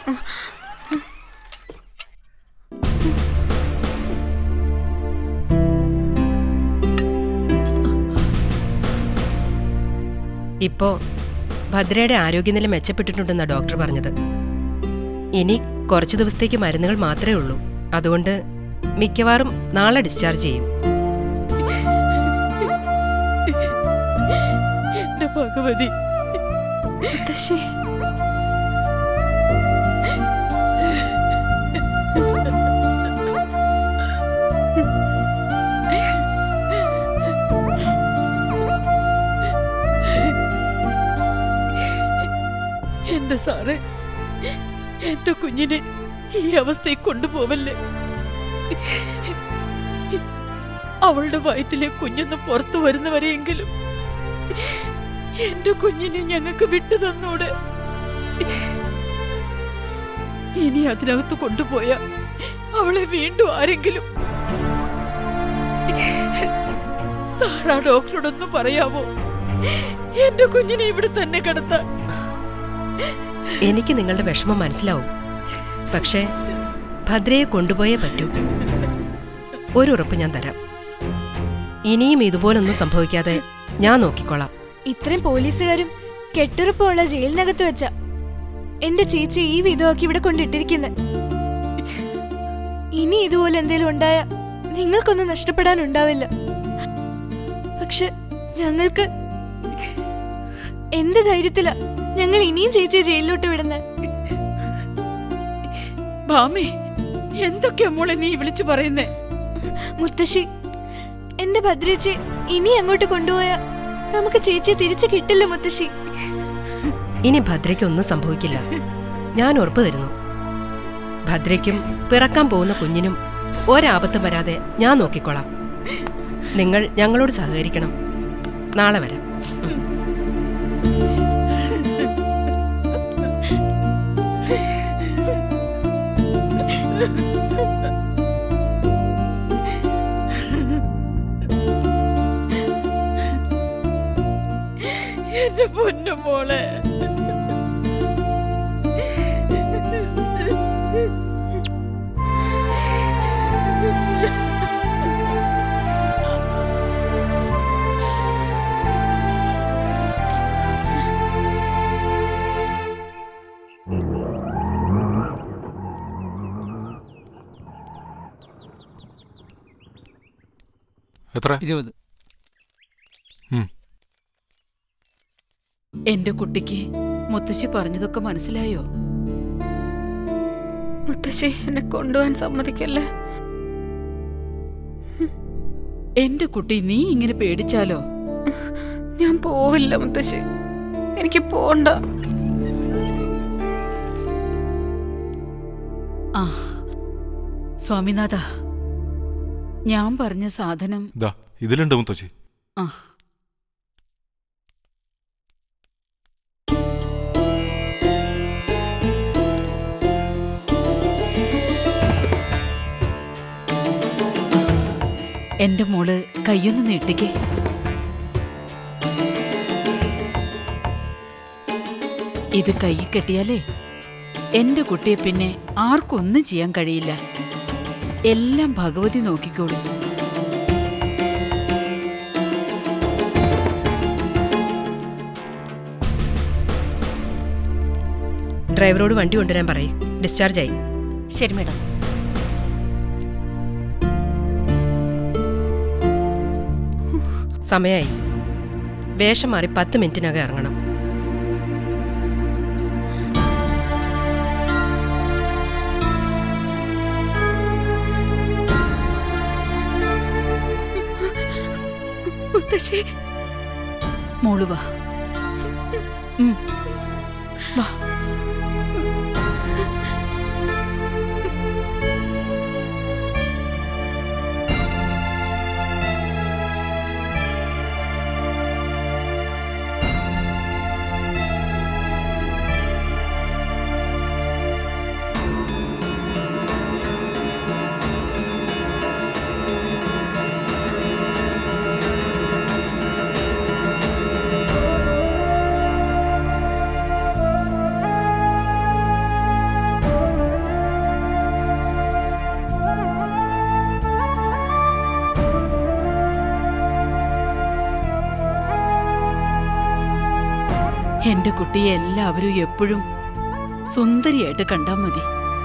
ഇപ്പോ ഭദ്രയുടെ ആരോഗ്യനില മെച്ചപ്പെട്ടിട്ടുണ്ടെന്നാ ഡോക്ടർ പറഞ്ഞത് ഇനി കുറച്ചു ദിവസത്തേക്ക് മരുന്നുകൾ മാത്രമേ ഉള്ളൂ അതുകൊണ്ട് മിക്കവാറും നാളെ ഡിസ്ചാർജ് ചെയ്യും എന്റെ ഭഗവതി മുത്തശ്ശി എന്റെ സാറ് എന്റെ കുഞ്ഞിനെ ഈ അവസ്ഥയിൽ കൊണ്ടുപോവല്ലേ അവളുടെ വയറ്റിലെ കുഞ്ഞൊന്ന് പുറത്തു വരുന്നവരെയെങ്കിലും എന്റെ കുഞ്ഞിനെ ഞങ്ങൾക്ക് വിട്ടു തന്നൂടെ ഇനി അതിനകത്ത് കൊണ്ടുപോയ അവളെ വീണ്ടും ആരെങ്കിലും സാറാ ഡോക്ടറോടൊന്ന് പറയാമോ എന്റെ കുഞ്ഞിനെ ഇവിടെ തന്നെ കിടത്താൻ എനിക്ക് നിങ്ങളുടെ വിഷമം മനസ്സിലാവും പക്ഷേ ഭദ്രയെ കൊണ്ടുപോയേ പറ്റൂ ഒരു ഉറപ്പ് ഞാൻ തരാം ഇനിയും ഇതുപോലൊന്നും സംഭവിക്കാതെ ഞാൻ നോക്കിക്കോളാം ഇത്രയും പോലീസുകാരും കെട്ടുറപ്പുള്ള ജയിലിനകത്ത് വെച്ച എന്റെ ചേച്ചി ഈ വിധമാക്കി ഇവിടെ കൊണ്ടിട്ടിരിക്കുന്നത് ഇനി ഇതുപോലെ എന്തേലും ഉണ്ടായ നിങ്ങൾക്കൊന്നും നഷ്ടപ്പെടാനുണ്ടാവില്ല പക്ഷെ ഞങ്ങൾക്ക് എന്ത് ധൈര്യത്തിലാ ഞങ്ങൾ ഇനിയും ചേച്ചിയെ ജയിലിലോട്ട് വിടുന്നത് ഭാമേ എന്തൊക്കെയാ മോളെ നീ വിളിച്ചു പറയുന്നേ മുത്തശ്ശി എന്റെ ഭദ്രേച്ചി ഇനി അങ്ങോട്ട് കൊണ്ടുപോയാ നമുക്ക് ചേച്ചിയെ തിരിച്ചു കിട്ടില്ല മുത്തശ്ശി ഇനി ഭദ്രയ്ക്ക് ഒന്നും സംഭവിക്കില്ല ഞാൻ ഉറപ്പ് തരുന്നു ഭദ്രയ്ക്കും പിറക്കാൻ പോകുന്ന കുഞ്ഞിനും ഒരാപത്തും വരാതെ ഞാൻ നോക്കിക്കോളാം നിങ്ങൾ ഞങ്ങളോട് സഹകരിക്കണം നാളെ വരാം എന്റെ പൊന്നു മോളെ എത്ര ഇരുപത് ഉം. എന്റെ കുട്ടിക്ക് മുത്തശ്ശി പറഞ്ഞതൊക്കെ മനസ്സിലായോ മുത്തശ്ശി എന്നെ കൊണ്ടുപോകാൻ സമ്മതിക്കല്ലേ എന്റെ കുട്ടി നീ ഇങ്ങനെ പേടിച്ചാലോ ഞാൻ പോവില്ല മുത്തശ്ശി എനിക്ക് പോണ്ട ആ സ്വാമിനാഥ ഞാൻ പറഞ്ഞ സാധനം ഇതാ ഇതിലുണ്ട് മുത്തശ്ശി ആ എന്റെ മോള് കയ്യൊന്ന് നീട്ടിക്കേ ഇത് കൈ കെട്ടിയാലേ എന്റെ കുട്ടിയെ പിന്നെ ആർക്കൊന്നും ചെയ്യാൻ കഴിയില്ല എല്ലാം ഭഗവതി നോക്കിക്കോളും ഡ്രൈവറോട് വണ്ടി കൊണ്ടുവരാൻ പറയും ഡിസ്ചാർജ് ആയി ശരി മേഡം സമയായി വേഷം മാറി പത്ത് മിനിറ്റിനകം ഇറങ്ങണം മുത്തശ്ശി മോള് വാ ഉം. വാ എന്റെ കുട്ടിയെ എല്ലാവരും എപ്പോഴും സുന്ദരിയായിട്ട് കണ്ടാ മതി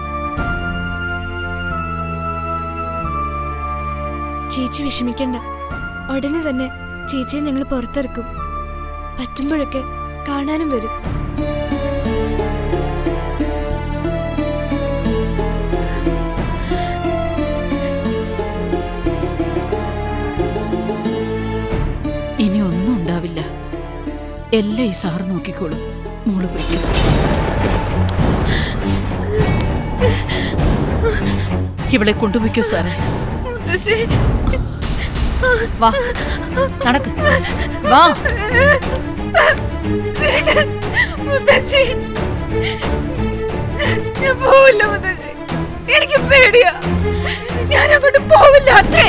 ചേച്ചി വിഷമിക്കണ്ട ഉടനെ തന്നെ ചേച്ചിയെ ഞങ്ങൾ പുറത്തിറക്കും പറ്റുമ്പോഴൊക്കെ കാണാനും വരും ഇനി ഒന്നും ഉണ്ടാവില്ല എല്ലാം ഈ സാറ് നോക്കിക്കോളും മോള് പോയിക്കോ ഇവളെ കൊണ്ടുപോയിക്കോ സാറേ വാ നടക്ക് വാ മുത്തശ്ശി ഞാൻ പോവില്ല മുത്തശ്ശി എനിക്ക് പേടിയാ ഞാൻ അങ്ങോട്ട് പോവില്ല അത്രേ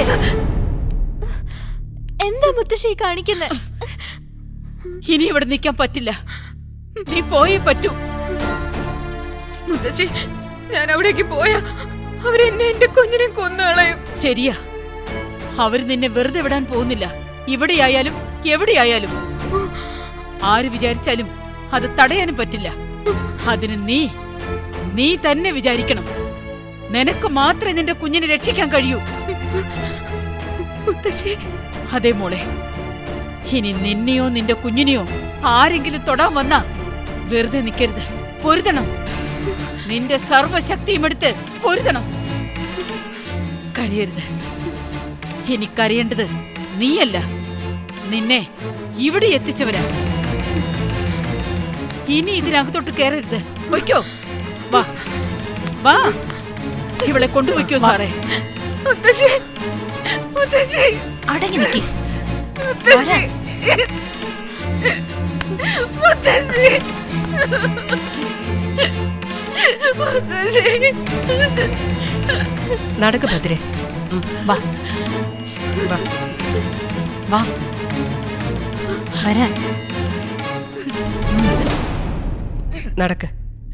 എന്താ മുത്തശ്ശി കാണിക്കുന്നത് ഇനി ഇവിടെ നിൽക്കാൻ പറ്റില്ല നീ പോയേ പറ്റൂ മുത്തശ്ശി ഞാൻ അവിടേക്ക് പോയാ അവരെന്നെ എന്റെ കുഞ്ഞിനെ കൊന്നുകളയും ശരിയാ അവര് നിന്നെ വെറുതെ വിടാൻ പോകുന്നില്ല ഇവിടെയായാലും എവിടെയായാലും ആര് വിചാരിച്ചാലും അത് തടയാനും പറ്റില്ല അതിന് നീ നീ തന്നെ വിചാരിക്കണം നിനക്ക് മാത്രമേ നിന്റെ കുഞ്ഞിനെ രക്ഷിക്കാൻ കഴിയൂ മുത്തശ്ശി അതെ മോളെ ഇനി നിന്നെയോ നിന്റെ കുഞ്ഞിനെയോ ആരെങ്കിലും തൊടാൻ വന്നാ വെറുതെ നിൽക്കരുത് പൊരുതണം നിന്റെ സർവശക്തിയും എടുത്ത് പൊരുതണം കരയരുത് ഇനി കരയേണ്ടത് നീയല്ല നിന്നെ ഇവിടെ എത്തിച്ചവരാ ഇനി ഇതിനകത്തോട്ട് കയറരുത് വയ്ക്കോ വാ വാ ഇവളെ കൊണ്ടുപോയിക്കോ സാറേ മുത്തശ്ശി മുത്തശ്ശി അടങ്ങി നിൽക്കി മുത്തശ്ശി മുത്തശ്ശി മുത്തശ്ശി നടക്ക് ഭദ്രേ വാ വാ വാ വരാൻ നടക്ക്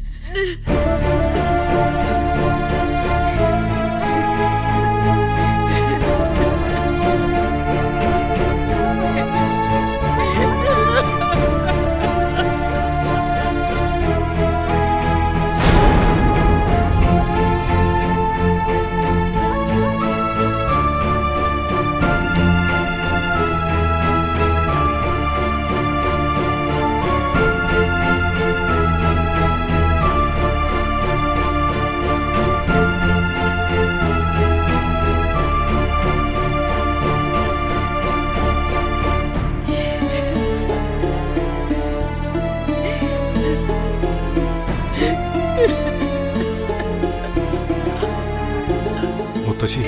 മുത്തശ്ശി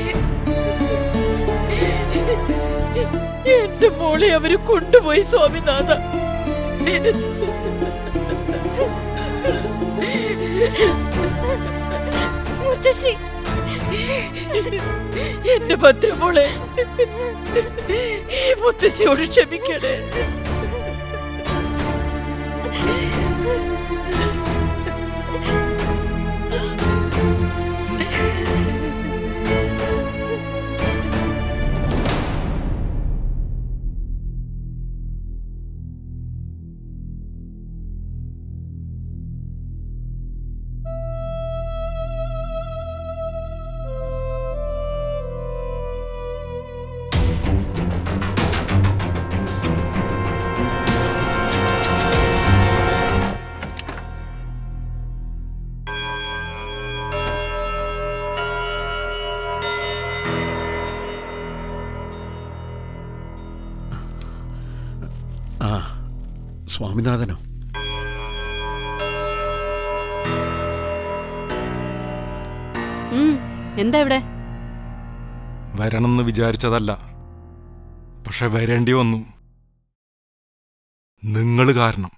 എന്റെ മോളെ അവര് കൊണ്ടുപോയി സ്വാമിനാഥ മുത്തശ്ശി എന്റെ ഭദ്രമോളെ ഈ മുത്തശ്ശിയോട് ക്ഷമിക്കണേ ആ സ്വാമിനാഥനോ എന്താ ഇവിടെ വരണമെന്ന് വിചാരിച്ചതല്ല പക്ഷെ വരേണ്ടി വന്നു നിങ്ങൾ കാരണം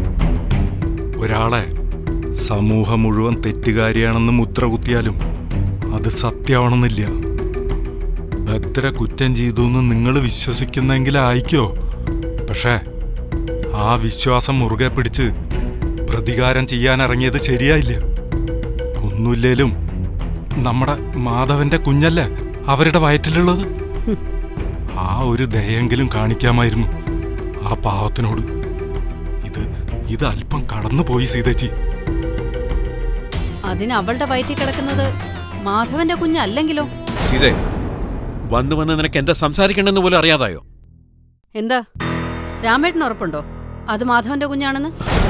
ഒരാളെ സമൂഹം മുഴുവൻ തെറ്റുകാരിയാണെന്ന് മുദ്ര കുത്തിയാലും അത് സത്യമാണെന്നില്ല ഭദ്ര കുറ്റം ചെയ്തു എന്ന് നിങ്ങൾ വിശ്വസിക്കുന്നെങ്കിൽ ആയിക്കോ പക്ഷേ ആ വിശ്വാസം മുറുകെ പിടിച്ച് പ്രതികാരം ചെയ്യാൻ ഇറങ്ങിയത് ശരിയായില്ല ഒന്നുമില്ലേലും നമ്മുടെ മാധവന്റെ കുഞ്ഞല്ലേ അവരുടെ വയറ്റിലുള്ളത് ആ ഒരു ദയെങ്കിലും കാണിക്കാമായിരുന്നു ആ പാവത്തിനോട് ഇത് ഇത് അല്പം കടന്നുപോയി സീതേച്ചി അതിന് അവളുടെ വയറ്റിൽ കിടക്കുന്നത് മാധവന്റെ കുഞ്ഞല്ലെങ്കിലോ സീതേ വന്നു വന്ന് നിനക്ക് എന്താ സംസാരിക്കണമെന്ന് പോലും അറിയാതായോ എന്താ രാമേട്ടന് ഉറപ്പുണ്ടോ അത് മാധവന്റെ കുഞ്ഞാണെന്ന്